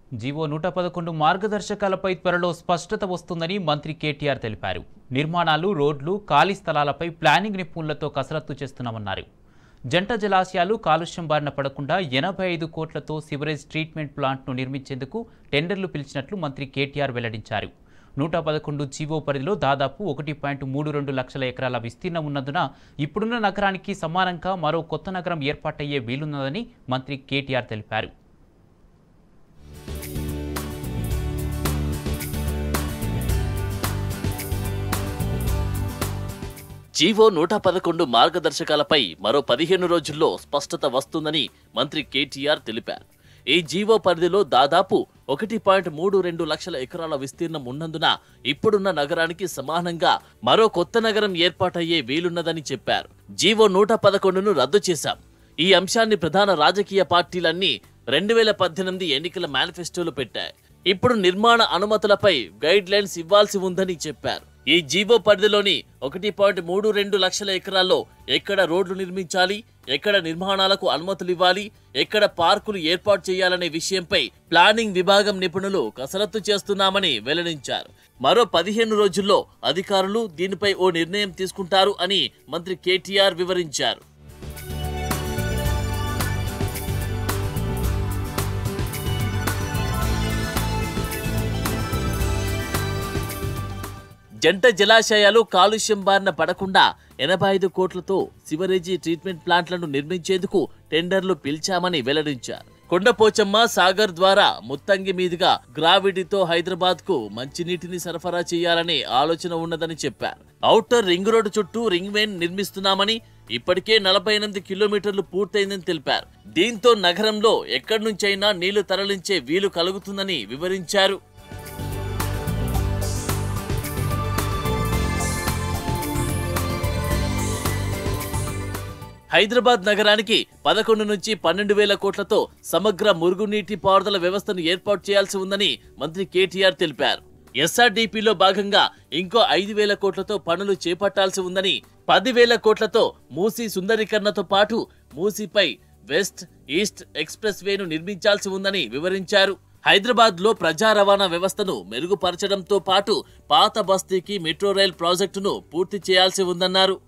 GO నూట పదకొండు మార్గదర్శకాలపై త్వరలో స్పష్టత వస్తుందని మంత్రి కేటీఆర్ తెలిపారు నిర్మాణాలు రోడ్లు ఖాళీ స్థలాలపై ప్లానింగ్ నిపుణులతో కసరత్తు చేస్తున్నామన్నారు జంట జలాశయాలు కాలుష్యం బారిన పడకుండా ఎనభై ఐదు కోట్లతో సివరేజ్ ట్రీట్మెంట్ ప్లాంట్ను నిర్మించేందుకు టెండర్లు పిలిచినట్లు మంత్రి కేటీఆర్ వెల్లడించారు నూట పదకొండు జీవో పరిధిలో దాదాపు ఒకటి పాయింట్ మూడు రెండు లక్షల ఎకరాల విస్తీర్ణం ఉన్నందున ఇప్పుడున్న నగరానికి సమానంగా మరో కొత్త నగరం ఏర్పాటయ్యే వీలున్నదని మంత్రి కేటీఆర్ తెలిపారు జీవో నూట పదకొండు మార్గదర్శకాలపై మరో పదిహేను రోజుల్లో స్పష్టత వస్తుందని మంత్రి కేటీఆర్ తెలిపారు ఈ జీవో పరిధిలో దాదాపు ఒకటి పాయింట్ మూడు రెండు లక్షల ఎకరాల విస్తీర్ణం ఉన్నందున ఇప్పుడున్న నగరానికి సమానంగా మరో కొత్త నగరం ఏర్పాటయ్యే వీలున్నదని చెప్పారు జీవో నూట పదకొండును రద్దు చేశాం ఈ అంశాన్ని ప్రధాన రాజకీయ పార్టీలన్నీ రెండు వేల పద్దెనిమిది ఎన్నికల మేనిఫెస్టోలో పెట్టాయి ఇప్పుడు నిర్మాణ అనుమతులపై గైడ్ లైన్స్ ఇవ్వాల్సి ఉందని చెప్పారు ఈ జీవో పరిధిలోని ఒకటి పాయింట్ మూడు రెండు లక్షల ఎకరాల్లో ఎక్కడ రోడ్లు నిర్మించాలి ఎక్కడ నిర్మాణాలకు అనుమతులు ఇవ్వాలి ఎక్కడ పార్కులు ఏర్పాటు చేయాలనే విషయంపై ప్లానింగ్ విభాగం నిపుణులు కసరత్తు చేస్తున్నామని వెల్లడించారు మరో పదిహేను రోజుల్లో అధికారులు దీనిపై ఓ నిర్ణయం తీసుకుంటారు అని మంత్రి కేటీఆర్ వివరించారు జంట జలాశయాలు కాలుష్యం బారిన పడకుండా ఎనభై ఐదు కోట్లతో సివరేజీ ట్రీట్మెంట్ ప్లాంట్లను నిర్మించేందుకు టెండర్లు పిలిచామని వెల్లడించారు కొండపోచమ్మ సాగర్ ద్వారా ముత్తంగి మీదుగా గ్రావిటీతో హైదరాబాద్ కు మంచినీటిని సరఫరా చేయాలనే ఆలోచన ఉన్నదని చెప్పారు ఔటర్ రింగ్ రోడ్డు చుట్టూ రింగ్ వేన్ నిర్మిస్తున్నామని ఇప్పటికే నలభై ఎనిమిది కిలోమీటర్లు పూర్తయిందని తెలిపారు దీంతో నగరంలో ఎక్కడి నుంచైనా నీళ్లు తరలించే వీలు కలుగుతుందని వివరించారు హైదరాబాద్ నగరానికి పదకొండు నుంచి పన్నెండు వేల కోట్లతో సమగ్ర మురుగునీటి పారుదల వ్యవస్థను ఏర్పాటు చేయాల్సి ఉందని మంత్రి కేటీఆర్ తెలిపారు ఎస్ఆర్డీపీలో భాగంగా ఇంకో ఐదు వేల కోట్లతో పనులు చేపట్టాల్సి ఉందని పదివేల కోట్లతో మూసీ సుందరీకరణతో పాటు మూసీపై వెస్ట్ ఈస్ట్ ఎక్స్ప్రెస్ వేను నిర్మించాల్సి ఉందని వివరించారు హైదరాబాద్ లో ప్రజా రవాణా వ్యవస్థను మెరుగుపరచడంతో పాటు పాత బస్తీకి మెట్రో రైల్ ప్రాజెక్టును పూర్తి చేయాల్సి ఉందన్నారు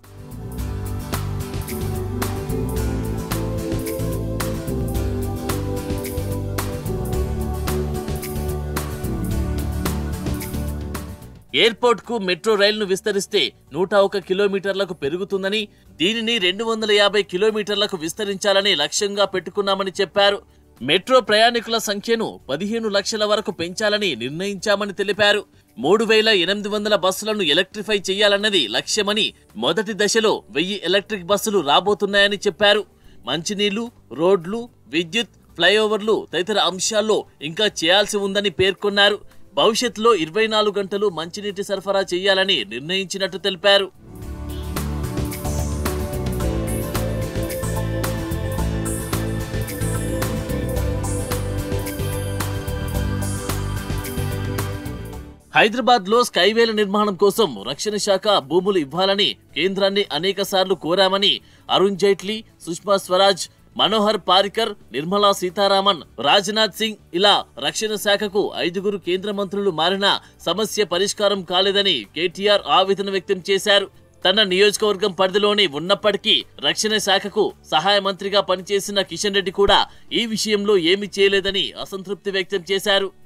ఎయిర్పోర్ట్ కు మెట్రో రైలును విస్తరిస్తే నూట ఒక కిలోమీటర్లకు పెరుగుతుందని దీనిని రెండు వందల యాభై కిలోమీటర్లకు విస్తరించాలని లక్ష్యంగా పెట్టుకున్నామని చెప్పారు మెట్రో ప్రయాణికుల సంఖ్యను పదిహేను లక్షల వరకు పెంచాలని నిర్ణయించామని తెలిపారు మూడు వేల ఎనిమిది వందల బస్సులను ఎలక్ట్రిఫై చేయాలన్నది లక్ష్యమని మొదటి దశలో వెయ్యి ఎలక్ట్రిక్ బస్సులు రాబోతున్నాయని చెప్పారు మంచినీళ్లు రోడ్లు విద్యుత్ ఫ్లైఓవర్లు తదితర అంశాల్లో ఇంకా చేయాల్సి ఉందని పేర్కొన్నారు భవిష్యత్తులో ఇరవై నాలుగు గంటలు మంచినీటి సరఫరా చేయాలని నిర్ణయించినట్టు తెలిపారు హైదరాబాద్ లో స్కైవేల నిర్మాణం కోసం రక్షణ శాఖ భూములు ఇవ్వాలని కేంద్రాన్ని అనేక సార్లు కోరామని అరుణ్ జైట్లీ సుష్మా స్వరాజ్ మనోహర్ పారికర్ నిర్మలా సీతారామన్ రాజ్నాథ్ సింగ్ ఇలా రక్షణ శాఖకు ఐదుగురు కేంద్ర మంత్రులు మారినా సమస్య పరిష్కారం కాలేదని కేటీఆర్ ఆవేదన వ్యక్తం చేశారు తన నియోజకవర్గం పరిధిలోనే ఉన్నప్పటికీ రక్షణ శాఖకు సహాయ మంత్రిగా పనిచేసిన కిషన్ రెడ్డి కూడా ఈ విషయంలో ఏమీ చేయలేదని అసంతృప్తి వ్యక్తం చేశారు